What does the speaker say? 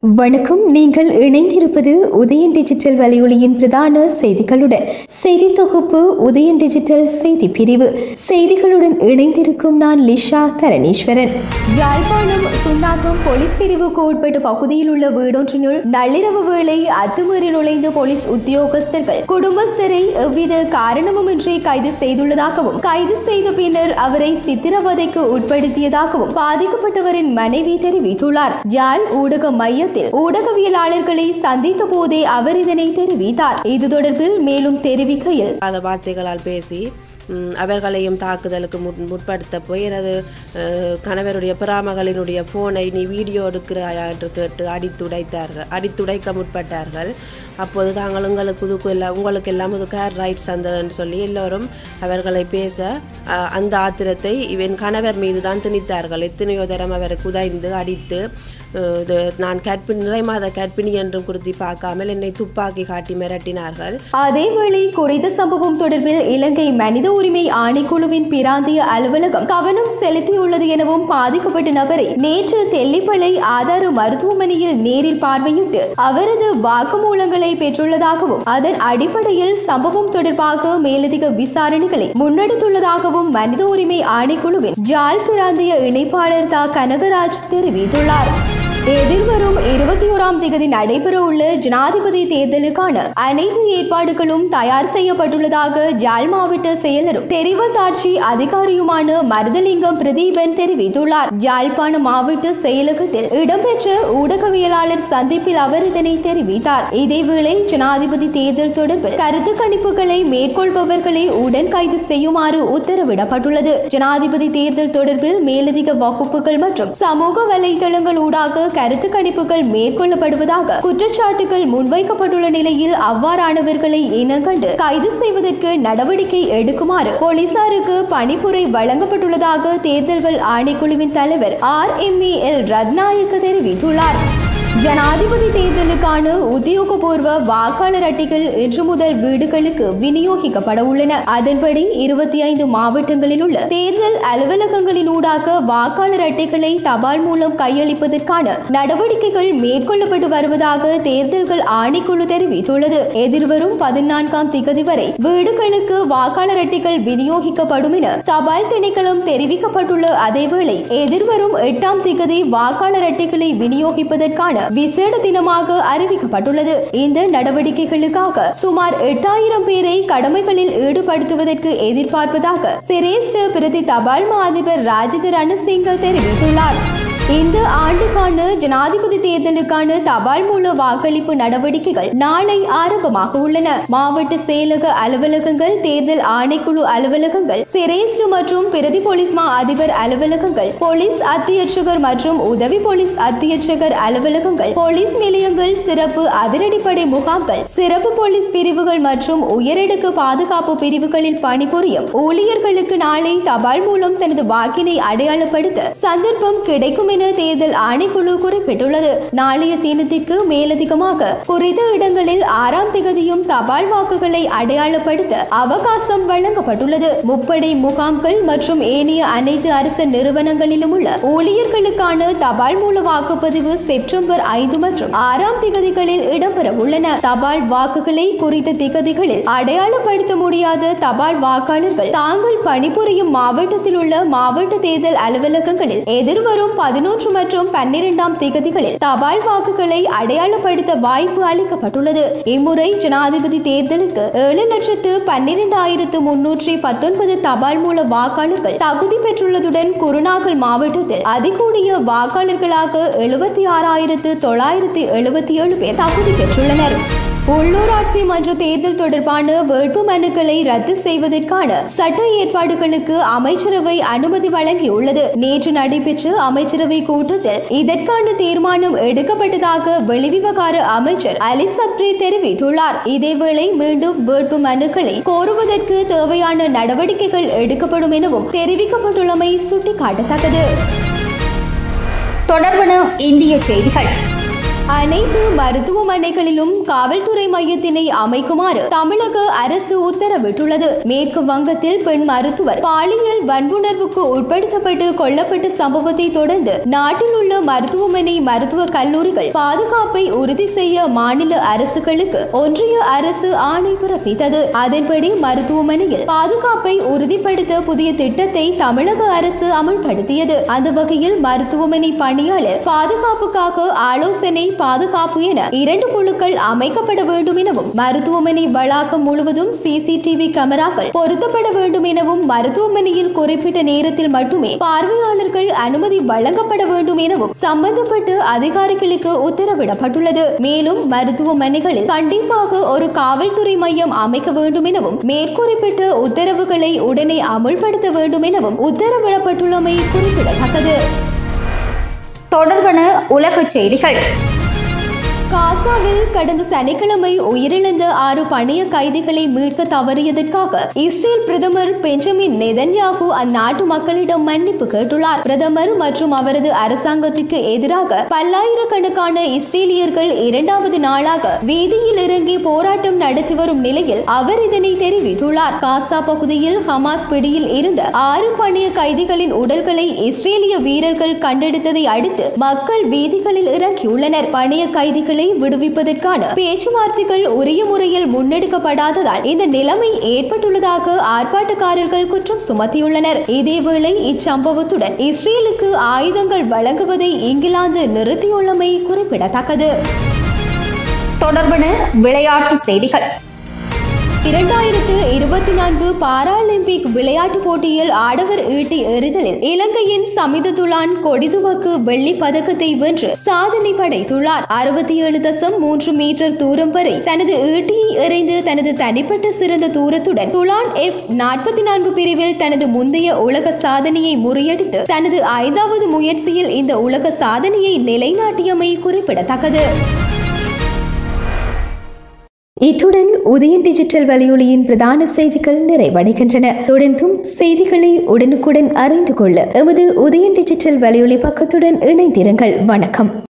வணக்கம் நீங்கள் இணைந்திருப்பது உதயன் டிஜிட்டல் வலையொலியின் பிரதான செய்திகளுடன் செய்தி தொகுப்பு உதயன் டிஜிட்டல் செய்தி பிரிவு செய்திகளுடன் இணைந்திருக்கும் நான் லிஷா தரணீஸ்வரன் யாழ்ப்பாணம் சுன்னாகம் போலீஸ் பிரிவுக்கு உட்பட்ட பகுதியில் உள்ள வீடொன்றினுள் நள்ளிரவு வேளை அத்துமீறி நுழைந்த போலீஸ் உத்தியோகஸ்தர்கள் குடும்பஸ்தரை எவ்வித காரணமுமின்றி கைது செய்துள்ளதாகவும் கைது செய்த பின்னர் அவரை சித்திரவதைக்கு உட்படுத்தியதாகவும் பாதிக்கப்பட்டவரின் மனைவி தெரிவித்துள்ளார் யாழ் ஊடக மையத்தில் ஊடகவியலாளர்களை சந்தித்த போதே அவர் இதனை தெரிவித்தார் இது தொடர்பில் மேலும் தெரிவிக்கையில் அந்த வார்த்தைகளால் பேசி ம், அவர்களையும் தாக்குதலுக்கு முட் முற்படுத்த போய் எனது அஹ், கணவருடைய பிராமகளினுடைய ஃபோனை நீ வீடியோ எடுக்கிறாயா என்று கேட்டு அடித்துடைத்தார்கள் அடித்துடைக்க முற்பட்டார்கள் அப்போது தாங்கள் உங்களுக்கு இதுக்கு எல்லாம் உங்களுக்கு எல்லாம் இது கேர் ரைட்ஸ் வந்ததுன்னு சொல்லி எல்லோரும் அவர்களை பேச அஹ், அந்த ஆத்திரத்தை இவன் கணவர் மீது தான் திணித்தார்கள் எத்தனையோ தரம் அவருக்கு உதைந்து அடித்து அஹ், இது நான் கற்பிணி நிறை மாத கற்பிணி என்றும் குறித்து பார்க்காமல் என்னை துப்பாக்கி காட்டி மிரட்டினார்கள் அதேவேளை குறித்த சம்பவம் தொடர்பில் இலங்கை மனித உரிமை ஆணைக்குழுவின் பிராந்திய அலுவலகம் கவனம் செலுத்தியுள்ளது எனவும் பாதிக்கப்பட்ட நபரை நேற்று தெல்லிப்பளை ஆதார மருத்துவமனையில் நேரில் பார்வையிட்டு அவரது வாக்குமூலங்களை பெற்றுள்ளதாகவும் அதன் அடிப்படையில் சம்பவம் தொடர்பாக மேலதிக விசாரணைகளை முன்னெடுத்துள்ளதாகவும் மனித உரிமை ஆணைக்குழுவின் ஜாழ் பிராந்திய இணைப்பாளர் தா கனகராஜ் தெரிவித்துள்ளார் எதிர்வரும் இருபத்தி ஓராம் தேதி நடைபெற உள்ள ஜனாதிபதி தேர்தலுக்கான அனைத்து ஏற்பாடுகளும் தயார் செய்யப்பட்டுள்ளதாக ஜாழ் மாவட்ட செயலரும் தெரிவத்தாட்சி அதிகாரியுமான மருதலிங்கம் பிரதீபன் தெரிவித்துள்ளார் யாழ்ப்பாண மாவட்ட செயலகத்தில் இடம்பெற்ற ஊடகவியலாளர் சந்திப்பில் அவர் இதனை தெரிவித்தார் இதேவேளை ஜனாதிபதி தேர்தல் தொடர்பில் கருத்து கணிப்புகளை மேற்கொள்பவர்களை உடன் கைது செய்யுமாறு உத்தரவிடப்பட்டுள்ளது ஜனாதிபதி தேர்தல் தொடர்பில் மேலதிக வகுப்புகள் மற்றும் சமூக வலைதளங்கள் ஊடாக கருத்து கணிப்புகள் மேற்கொள்ளப்படுவதாக குற்றச்சாட்டுகள் முன்வைக்கப்பட்டுள்ள நிலையில் அவ்வாறானவர்களை இனங்கண்டு கைது செய்வதற்கு நடவடிக்கை எடுக்குமாறு போலீசாருக்கு பணிப்புரை வழங்கப்பட்டுள்ளதாக தேர்தல்கள் ஆணைக்குழுவின் தலைவர் ஆர் எம் எல் ரத்நாயக்க தெரிவித்துள்ளார் ஜனாதிபதி தேர்தலுக்கான உத்தியோகபூர்வ வாக்காளர் அட்டைகள் இன்று முதல் வீடுகளுக்கு விநியோகிக்கப்பட உள்ளன அதன்படி இருபத்தி ஐந்து மாவட்டங்களில் உள்ள தேர்தல் அலுவலகங்களின் ஊடாக வாக்காளர் அட்டைகளை தபால் மூலம் கையளிப்பதற்கான நடவடிக்கைகள் மேற்கொள்ளப்பட்டு வருவதாக தேர்தல்கள் ஆணைக்குழு தெரிவித்துள்ளது எதிர்வரும் பதினான்காம் திகதி வரை வீடுகளுக்கு வாக்காளர் அட்டைகள் விநியோகிக்கப்படும் என தபால் திணைக்களம் தெரிவிக்கப்பட்டுள்ள அதேவேளை எதிர்வரும் எட்டாம் திகதி வாக்காளர் அட்டைகளை விநியோகிப்பதற்கான விசேட தினமாக அறிவிக்கப்பட்டுள்ளது இந்த நடவடிக்கைகளுக்காக சுமார் எட்டாயிரம் பேரை கடமைகளில் ஈடுபடுத்துவதற்கு எதிர்பார்ப்பதாக சிரேஷ்ட பிரதி தபால் மா அதிபர் ராஜித ரணசிங்க தெரிவித்துள்ளார் இந்த ஆண்டுக்கான ஜனாதிபதி தேர்தலுக்கான தபால் மூல வாக்களிப்பு நடவடிக்கைகள் நாளை ஆரம்பமாக உள்ளன மாவட்ட செயலக அலுவலகங்கள் தேர்தல் ஆணைக்குழு அலுவலகங்கள் சிரேஷ்ட மற்றும் பிரதி போலீஸ் மா அதிபர் அலுவலகங்கள் போலீஸ் அத்தியட்சகர் மற்றும் உதவி போலீஸ் அத்தியட்சகர் அலுவலகங்கள் போலீஸ் நிலையங்கள் சிறப்பு அதிரடிப்படை முகாம்கள் சிறப்பு போலீஸ் பிரிவுகள் மற்றும் உயரடுக்கு பாதுகாப்பு பிரிவுகளில் பணிபுரியும் ஊழியர்களுக்கு நாளை தபால் மூலம் தனது வாக்கினை அடையாளப்படுத்த சந்தர்ப்பம் கிடைக்கும் என தேர்தல் ஆணைக்குழு குறிப்பிட்டுள்ளது நாளைய தினத்திற்கு மேலதிகமாக குறித்த இடங்களில் ஆறாம் திகதியும் தபால் வாக்குகளை அடையாளப்படுத்த அவகாசம் வழங்கப்பட்டுள்ளது முப்படை முகாம்கள் மற்றும் ஏனைய அனைத்து அரசு நிறுவனங்களிலும் உள்ள ஊழியர்களுக்கான தபால் மூல வாக்குப்பதிவு செப்டம்பர் ஐந்து மற்றும் ஆறாம் திகதிகளில் இடம்பெற உள்ளன தபால் வாக்குகளை குறித்த திகதிகளில் அடையாளப்படுத்த முடியாத தபால் வாக்காளர்கள் தாங்கள் பணிபுரியும் மாவட்டத்தில் உள்ள மாவட்ட தேர்தல் அலுவலகங்களில் எதிர்வரும் பதினொன்று மற்றும் பன்னிரெண்டாம் திகதிகளில் தபால் வாக்குகளை அடையாளப்படுத்த வாய்ப்பு அளிக்கப்பட்டுள்ளது இம்முறை ஜனாதிபதி தேர்தலுக்கு ஏழு லட்சத்து பன்னிரெண்டாயிரத்து முன்னூற்றி பத்தொன்பது தபால் மூல வாக்காளர்கள் தகுதி பெற்றுள்ளதுடன் குருநாகல் மாவட்டத்தில் அதிகூடிய வாக்காளர்களாக எழுபத்தி ஆறாயிரத்து தொள்ளாயிரத்து எழுபத்தி ஏழு பேர் தகுதி பெற்றுள்ளனர் உள்ளூராட்சி மன்ற தேர்தல் தொடர்பான வேட்பு மனுக்களை ரத்து செய்வதற்கான சட்ட ஏற்பாடுகளுக்கு அமைச்சரவை அனுமதி வழங்கியுள்ளது நேற்று நடைபெற்ற அமைச்சரவை கூட்டத்தில் இதற்கான தீர்மானம் எடுக்கப்பட்டதாக வெளிவிவகார அமைச்சர் அலி சப்ரி தெரிவித்துள்ளார் இதேவேளை மீண்டும் வேட்பு மனுக்களை கோருவதற்கு தேவையான நடவடிக்கைகள் எடுக்கப்படும் எனவும் தெரிவிக்கப்பட்டுள்ளமை சுட்டிக்காட்டத்தக்கது தொடர்வன இந்திய செய்திகள் அனைத்து மருத்துவமனைகளிலும் காவல்துறை மையத்தினை அமைக்குமாறு தமிழக அரசு உத்தரவிட்டுள்ளது மேற்கு வங்கத்தில் பெண் மருத்துவர் பாலியல் வன்புணர்வுக்கு உட்படுத்தப்பட்டு கொல்லப்பட்ட சம்பவத்தை தொடர்ந்து நாட்டில் உள்ள மருத்துவமனை மருத்துவ கல்லூரிகள் பாதுகாப்பை உறுதி செய்ய மாநில அரசுகளுக்கு ஒன்றிய அரசு ஆணை பிறப்பித்தது அதன்படி மருத்துவமனையில் பாதுகாப்பை உறுதிப்படுத்த புதிய திட்டத்தை தமிழக அரசு அமல்படுத்தியது அந்த வகையில் மருத்துவமனை பணியாளர் பாதுகாப்புக்காக ஆலோசனை பாதுகாப்பு என இரண்டு குழுக்கள் அமைக்கப்பட வேண்டும் எனவும் மருத்துவமனை வளாகம் முழுவதும் சிசிடிவி கேமராக்கள் பொருத்தப்பட வேண்டும் எனவும் மருத்துவமனையில் குறிப்பிட்ட நேரத்தில் மட்டுமே பார்வையாளர்கள் அனுமதி வழங்கப்பட வேண்டும் எனவும் சம்பந்தப்பட்ட அதிகாரிகளுக்கு உத்தரவிடப்பட்டுள்ளது மேலும் மருத்துவமனைகளில் கண்டிப்பாக ஒரு காவல்துறை மையம் அமைக்க வேண்டும் எனவும் மேற்குறிப்பிட்ட உத்தரவுகளை உடனே அமுல்படுத்த வேண்டும் எனவும் உத்தரவிடப்பட்டுள்ளமை குறிப்பிடத்தக்கது தொடர்வன உலகச் செய்திகள் காசாவில் கடந்த சனிக்கிழமை உயிரிழந்த ஆறு பணிய கைதிகளை மீட்க தவறியதற்காக இஸ்ரேல் பிரதமர் பெஞ்சமின் நெதன்யாகு அந்நாட்டு மக்களிடம் மன்னிப்பு கேட்டுள்ளார் பிரதமர் மற்றும் அவரது அரசாங்கத்திற்கு எதிராக பல்லாயிரக்கணக்கான இஸ்ரேலியர்கள் இரண்டாவது நாளாக வீதியில் இறங்கி போராட்டம் நடத்தி வரும் நிலையில் அவர் இதனை தெரிவித்துள்ளார் காசா பகுதியில் ஹமாஸ் பிடியில் இருந்த ஆறு பணிய கைதிகளின் உடல்களை இஸ்ரேலிய வீரர்கள் கண்டெடுத்ததை அடுத்து மக்கள் வீதிகளில் இறங்கியுள்ளனர் பணிய கைதிகளை விடுவிப்பதற்கான பேச்சுவார்த்தைகள் உரிய முறையில் முன்னெடுக்கப்படாததால் இந்த நிலைமை ஏற்பட்டுள்ளதாக ஆர்ப்பாட்டக்காரர்கள் குற்றம் சுமத்தியுள்ளனர் இதேவேளை இச்சம்பவத்துடன் இஸ்ரேலுக்கு ஆயுதங்கள் வழங்குவதை இங்கிலாந்து நிறுத்தியுள்ளமை குறிப்பிடத்தக்கது தொடர்வன விளையாட்டு செய்திகள் இரண்டாயிரத்து இருபத்தி நான்கு பாராலிம்பிக் விளையாட்டுப் போட்டியில் ஆடவர் ஈட்டி எறிதலில் இலங்கையின் சமிததுலான் கொடிதுவக்கு வெள்ளி பதக்கத்தை வென்று சாதனை படைத்துள்ளார் அறுபத்தி ஏழு தசம் மூன்று மீட்டர் தூரம் வரை தனது ஈட்டியை எறிந்து தனது தனிப்பட்ட சிறந்த தூரத்துடன் துலான் எஃப் நாற்பத்தி நான்கு பிரிவில் தனது முந்தைய உலக சாதனையை முறியடித்து தனது ஐந்தாவது முயற்சியில் இந்த உலக சாதனையை நிலைநாட்டியமை குறிப்பிடத்தக்கது இத்துடன் உதயன் டிஜிட்டல் வலையொலியின் பிரதான செய்திகள் நிறைவடைகின்றன தொடர்ந்தும் செய்திகளை உடனுக்குடன் அறிந்து கொள்ள எமது உதயன் டிஜிட்டல் வலையொலி பக்கத்துடன் இணைந்திருங்கள் வணக்கம்